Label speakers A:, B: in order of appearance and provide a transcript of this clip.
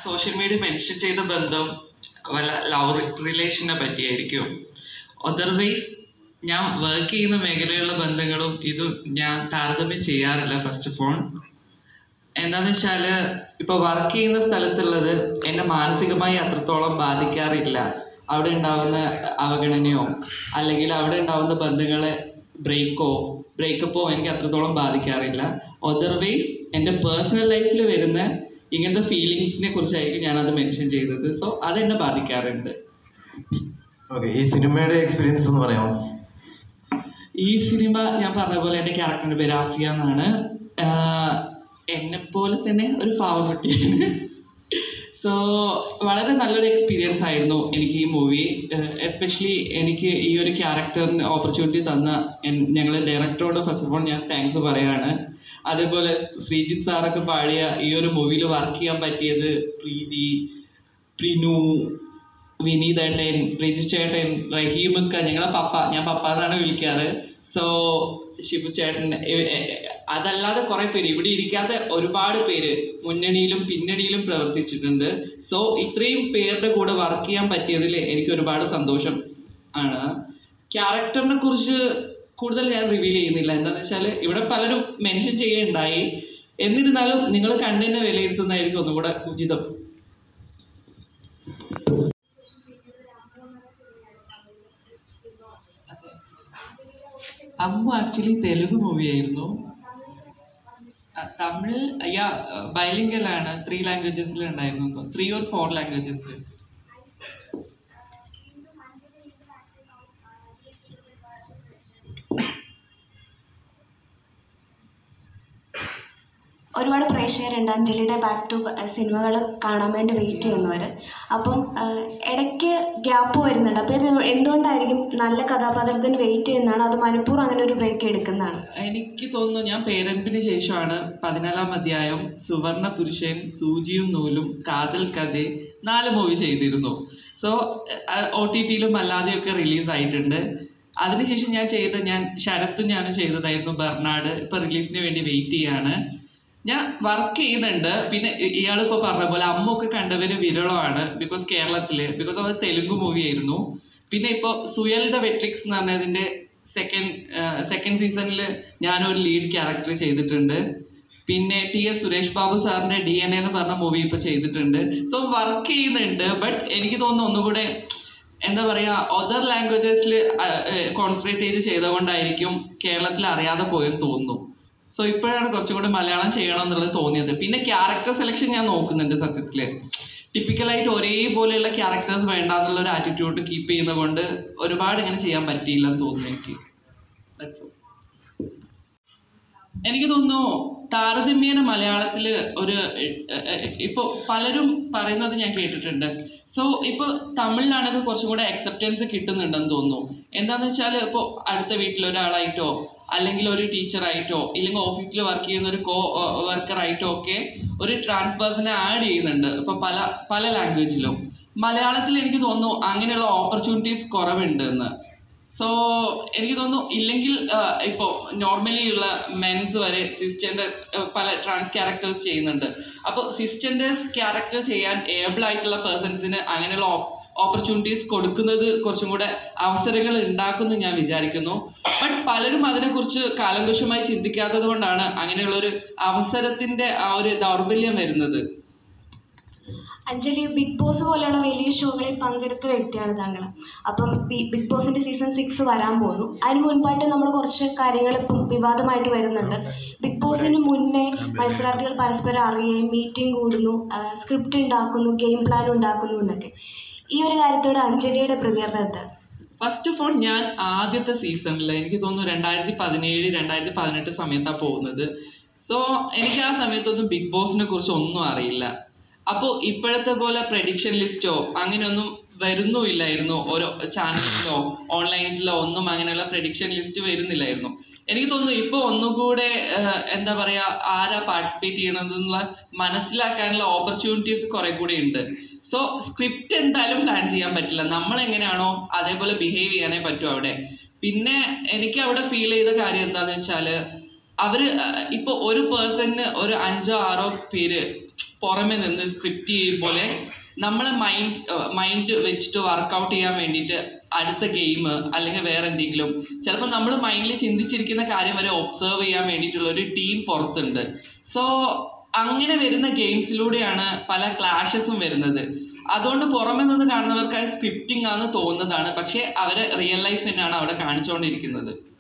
A: Social media mention ചെയ്ത ബന്ധം വല്ല ലവ് റിലേഷനെ പറ്റിയായിരിക്കും അതർവൈസ് ഞാൻ വർക്ക് ചെയ്യുന്ന മേഖലയിലുള്ള ബന്ധങ്ങളും ഇതും ഞാൻ താരതമ്യം ചെയ്യാറില്ല ഫസ്റ്റ് ഓഫ് ഓൾ എന്താന്ന് വെച്ചാല് ഇപ്പൊ വർക്ക് ചെയ്യുന്ന സ്ഥലത്തുള്ളത് എന്നെ മാനസികമായി അത്രത്തോളം ബാധിക്കാറില്ല അവിടെ ഉണ്ടാവുന്ന അവഗണനയോ അല്ലെങ്കിൽ അവിടെ ഉണ്ടാവുന്ന ബന്ധങ്ങളെ ബ്രേക്കോ ബ്രേക്കപ്പോ എനിക്ക് അത്രത്തോളം ബാധിക്കാറില്ല അതർവൈസ് എൻ്റെ പേഴ്സണൽ ലൈഫിൽ വരുന്ന ഇങ്ങനത്തെ ഫീലിങ്സിനെ കുറിച്ചായിരിക്കും ഞാനത് മെൻഷൻ ചെയ്തത് സോ അതെന്നെ ബാധിക്കാറുണ്ട്
B: ഓക്കെ ഈ സിനിമയുടെ എക്സ്പീരിയൻസ് ഒന്ന് പറയാമോ
A: ഈ സിനിമ ഞാൻ പറഞ്ഞ പോലെ എൻ്റെ ക്യാരക്ടറിൻ്റെ പേര് ആഫിയ എന്നാണ് എന്നെ പോലെ തന്നെ ഒരു പാവക്കുട്ടിയാണ് സോ വളരെ നല്ലൊരു എക്സ്പീരിയൻസ് ആയിരുന്നു എനിക്ക് ഈ മൂവി എസ്പെഷ്യലി എനിക്ക് ഈ ഒരു ക്യാരക്ടറിന് ഓപ്പർച്യൂണിറ്റി തന്ന ഞങ്ങൾ ഡയറക്ടറോട് ഫസ്റ്റ് ഓഫ് ഓൾ ഞാൻ താങ്ക്സ് പറയാണ് അതേപോലെ ശ്രീജിത്ത് സാറൊക്കെ പാടിയ ഈ ഒരു മൂവിയിൽ വർക്ക് ചെയ്യാൻ പറ്റിയത് പ്രീതി പ്രിനു വിനീതേട്ടൻ റിജു ചേട്ടൻ റഹീമക്ക ഞങ്ങളെ പപ്പ ഞാൻ പപ്പ എന്നാണ് വിളിക്കാറ് സോ ഷിബു ചേട്ടൻ എ- എ- അതല്ലാതെ കുറെ പേര് ഇവിടെ ഇരിക്കാത്ത ഒരുപാട് പേര് മുന്നണിയിലും പിന്നണിയിലും പ്രവർത്തിച്ചിട്ടുണ്ട് സോ ഇത്രയും പേരുടെ കൂടെ വർക്ക് ചെയ്യാൻ പറ്റിയതിൽ എനിക്ക് ഒരുപാട് സന്തോഷം ആണ് ക്യാരക്ടറിനെ കുറിച്ച് കൂടുതൽ ഞാൻ റിവീൽ ചെയ്യുന്നില്ല എന്താണെന്ന് വെച്ചാൽ ഇവിടെ പലരും മെൻഷൻ ചെയ്യുകയുണ്ടായി എന്നിരുന്നാലും നിങ്ങൾ കണ്ടതിനെ വിലയിരുത്തുന്നതായിരിക്കും ഒന്നുകൂടെ ഉചിതം അമ്മു ആക്ച്വലി തെലുങ്ക് മൂവി ആയിരുന്നു അഹ് തമിഴ് യാ ബൈലിംഗലാണ് ത്രീ ലാംഗ്വേജസിൽ ഉണ്ടായിരുന്നു ത്രീ ഓർ ഫോർ ലാംഗ്വേജസിൽ
C: ഒരുപാട് പ്രേക്ഷകരുണ്ട് അഞ്ജലിയുടെ ബാക്ക് ടു സിനിമകൾ കാണാൻ വേണ്ടി വെയിറ്റ് ചെയ്യുന്നവർ അപ്പം ആ, ഇടയ്ക്ക് ഗ്യാപ്പ് വരുന്നുണ്ട് അപ്പോൾ ഇത് എന്തുകൊണ്ടായിരിക്കും നല്ല കഥാപാത്രത്തിന് വെയിറ്റ് ചെയ്യുന്നതാണ് അത് മനഃപൂർവ്വം അങ്ങനെ ഒരു ബ്രേക്ക് എടുക്കുന്നതാണ്
A: എനിക്ക് തോന്നുന്നു ഞാൻ പേരൻപിന് ശേഷമാണ് പതിനാലാം അധ്യായം സുവർണ പുരുഷൻ സൂചിയും നൂലും കാതൽ കഥ നാല് മൂവി ചെയ്തിരുന്നു സോ ഒ ടി ടിയിലും അല്ലാതെയൊക്കെ റിലീസ് ആയിട്ടുണ്ട് അതിനുശേഷം ഞാൻ ചെയ്ത ഞാൻ ശരത്തും ഞാനും ചെയ്തതായിരുന്നു ബെർണാഡ് ഇപ്പൊ റിലീസിന് വേണ്ടി വെയിറ്റ് ചെയ്യാണ് ഞാൻ വർക്ക് ചെയ്യുന്നുണ്ട് പിന്നെ ഇയാൾ ഇപ്പോൾ പറഞ്ഞ പോലെ അമ്മൊക്കെ കണ്ടവര് വിരളമാണ് ബിക്കോസ് കേരളത്തില് ബിക്കോസ് അത് തെലുങ്ക് മൂവി ആയിരുന്നു പിന്നെ ഇപ്പോൾ സുയൽ ദ വെട്രിക്സ് എന്ന് പറഞ്ഞതിന്റെ സെക്കൻഡ് സെക്കൻഡ് സീസണിൽ ഞാനൊരു ലീഡ് ക്യാരക്ടർ ചെയ്തിട്ടുണ്ട് പിന്നെ ടി എസ് സുരേഷ് ബാബു സാറിന്റെ ഡി എൻ എ എന്ന് പറഞ്ഞ മൂവി ഇപ്പൊ ചെയ്തിട്ടുണ്ട് സോ വർക്ക് ചെയ്യുന്നുണ്ട് ബട്ട് എനിക്ക് തോന്നുന്നു ഒന്നുകൂടെ എന്താ പറയാ അതർ ലാംഗ്വേജസിൽ കോൺസെൻട്രേറ്റ് ചെയ്ത് ചെയ്തുകൊണ്ടായിരിക്കും കേരളത്തിൽ അറിയാതെ പോയെന്ന് തോന്നുന്നു സോ ഇപ്പോഴാണ് കുറച്ചും കൂടി മലയാളം ചെയ്യണം എന്നുള്ളത് തോന്നിയത് പിന്നെ ക്യാരക്ടർ സെലക്ഷൻ ഞാൻ നോക്കുന്നുണ്ട് സത്യത്തില് ടിപ്പിക്കലായിട്ട് ഒരേപോലെയുള്ള ക്യാരക്ടേഴ്സ് വേണ്ട എന്നുള്ള ഒരു ആറ്റിറ്റ്യൂഡ് കീപ്പ് ചെയ്യുന്നത് കൊണ്ട് ഒരുപാട് ഇങ്ങനെ ചെയ്യാൻ പറ്റിയില്ല എന്ന് തോന്നുന്നു എനിക്ക് That's all. എനിക്ക് തോന്നുന്നു താരതമ്യേന മലയാളത്തിൽ ഒരു ഇപ്പോൾ പലരും പറയുന്നത് ഞാൻ കേട്ടിട്ടുണ്ട് സോ ഇപ്പോൾ തമിഴിലാണെങ്കിൽ കുറച്ചും കൂടെ അക്സെപ്റ്റൻസ് കിട്ടുന്നുണ്ടെന്ന് തോന്നുന്നു എന്താണെന്ന് വെച്ചാൽ ഇപ്പോൾ അടുത്ത വീട്ടിൽ ഒരാളായിട്ടോ അല്ലെങ്കിൽ ഒരു ടീച്ചറായിട്ടോ ഇല്ലെങ്കിൽ ഓഫീസിൽ വർക്ക് ചെയ്യുന്ന ഒരു കോ വർക്കറായിട്ടോ ഒക്കെ ഒരു ട്രാൻസ്പേഴ്സനെ ആഡ് ചെയ്യുന്നുണ്ട് ഇപ്പോൾ പല പല ലാംഗ്വേജിലും മലയാളത്തിൽ എനിക്ക് തോന്നുന്നു അങ്ങനെയുള്ള ഓപ്പർച്യൂണിറ്റീസ് കുറവുണ്ട് എന്ന് സോ എനിക്ക് തോന്നുന്നു ഇല്ലെങ്കിൽ ഇപ്പോൾ നോർമലി ഉള്ള മെൻസ് വരെ സിസ്റ്ററിന്റെ പല ട്രാൻസ് ക്യാരക്ടേഴ്സ് ചെയ്യുന്നുണ്ട് അപ്പോൾ സിസ്റ്ററിന്റെ ക്യാരക്ടർ ചെയ്യാൻ ഏബിൾ ആയിട്ടുള്ള പേഴ്സൺസിന് അങ്ങനെയുള്ള ഓപ്പർച്യൂണിറ്റീസ് കൊടുക്കുന്നത് കുറച്ചും കൂടെ അവസരങ്ങൾ ഉണ്ടാക്കുമെന്ന് ഞാൻ വിചാരിക്കുന്നു ബട്ട് പലരും അതിനെക്കുറിച്ച് കാലങ്കഷമായി ചിന്തിക്കാത്തത് കൊണ്ടാണ് അങ്ങനെയുള്ള ഒരു അവസരത്തിന്റെ ആ ഒരു ദൗർബല്യം വരുന്നത്
C: അഞ്ജലി ബിഗ് ബോസ് പോലെയുള്ള വലിയ ഷോകളിൽ പങ്കെടുത്ത വ്യക്തിയാണ് താങ്കൾ അപ്പം ബി- ബിഗ് ബോസിന്റെ സീസൺ സിക്സ് വരാൻ പോകുന്നു അതിന് മുൻപായിട്ട് നമ്മൾ കുറച്ച് കാര്യങ്ങൾ ഇപ്പം വിവാദമായിട്ട് വരുന്നുണ്ട് ബിഗ് ബോസിന് മുന്നേ മത്സരാർത്ഥികൾ പരസ്പരം അറിയുകയും മീറ്റിംഗ് കൂടുന്നു സ്ക്രിപ്റ്റ് ഉണ്ടാക്കുന്നു ഗെയിം പ്ലാൻ ഉണ്ടാക്കുന്നു എന്നൊക്കെ ഈ ഒരു കാര്യത്തോട് അഞ്ജലിയുടെ പ്രതികരണം എന്താണ്
A: ഫസ്റ്റ് ഓഫ് ഓൾ ഞാൻ ആദ്യത്തെ സീസണിൽ എനിക്ക് തോന്നുന്നു രണ്ടായിരത്തി പതിനേഴ് രണ്ടായിരത്തി പതിനെട്ട് സമയത്താണ് പോകുന്നത് സോ എനിക്ക് ആ സമയത്തൊന്നും ബിഗ് ബോസിനെ കുറിച്ച് ഒന്നും അറിയില്ല അപ്പോൾ ഇപ്പോഴത്തെ പോലെ പ്രഡിക്ഷൻ ലിസ്റ്റോ അങ്ങനെയൊന്നും വരുന്നുമില്ലായിരുന്നു ഓരോ ചാനൽസിലോ ഓൺലൈൻസിലോ ഒന്നും അങ്ങനെയുള്ള പ്രഡിക്ഷൻ ലിസ്റ്റ് വരുന്നില്ലായിരുന്നു എനിക്ക് തോന്നുന്നു ഇപ്പോൾ ഒന്നുകൂടെ ആഹ്, എന്താ പറയാ ആരാ പാർട്ടിസിപ്പേറ്റ് ചെയ്യണതെന്നുള്ള മനസ്സിലാക്കാനുള്ള ഓപ്പർച്യൂണിറ്റീസ് കുറെ കൂടി ഉണ്ട് സോ സ്ക്രിപ്റ്റ് എന്തായാലും പ്ലാൻ ചെയ്യാൻ പറ്റില്ല നമ്മൾ എങ്ങനെയാണോ അതേപോലെ ബിഹേവ് ചെയ്യാനേ പറ്റൂ അവിടെ പിന്നെ എനിക്ക് അവിടെ ഫീൽ ചെയ്ത കാര്യം എന്താന്ന് വെച്ചാല് അവര് അഹ്, ഇപ്പൊ ഒരു പേഴ്സണിന് ഒരു അഞ്ചോ ആറോ പേര് പുറമെ നിന്ന് സ്ക്രിപ്റ്റ് ചെയ്യും പോലെ നമ്മളെ മൈൻഡ് മൈൻഡ് വെച്ചിട്ട് വർക്കൗട്ട് ചെയ്യാൻ വേണ്ടിയിട്ട് അടുത്ത ഗെയിം അല്ലെങ്കിൽ വേറെ എന്തെങ്കിലും ചിലപ്പോൾ നമ്മൾ മൈൻഡിൽ ചിന്തിച്ചിരിക്കുന്ന കാര്യം വരെ ഒബ്സർവ് ചെയ്യാൻ വേണ്ടിയിട്ടുള്ള ഒരു ടീം പുറത്തുണ്ട് സോ അങ്ങനെ വരുന്ന ഗെയിംസിലൂടെയാണ് പല ക്ലാഷസും വരുന്നത് അതുകൊണ്ട് പുറമെ നിന്ന് കാണുന്നവർക്ക് അത് സ്ക്രിപ്റ്റിംഗ് ആണെന്ന് തോന്നുന്നതാണ് പക്ഷേ അവരെ റിയൽ ലൈഫ് തന്നെയാണ് അവിടെ കാണിച്ചുകൊണ്ടിരിക്കുന്നത്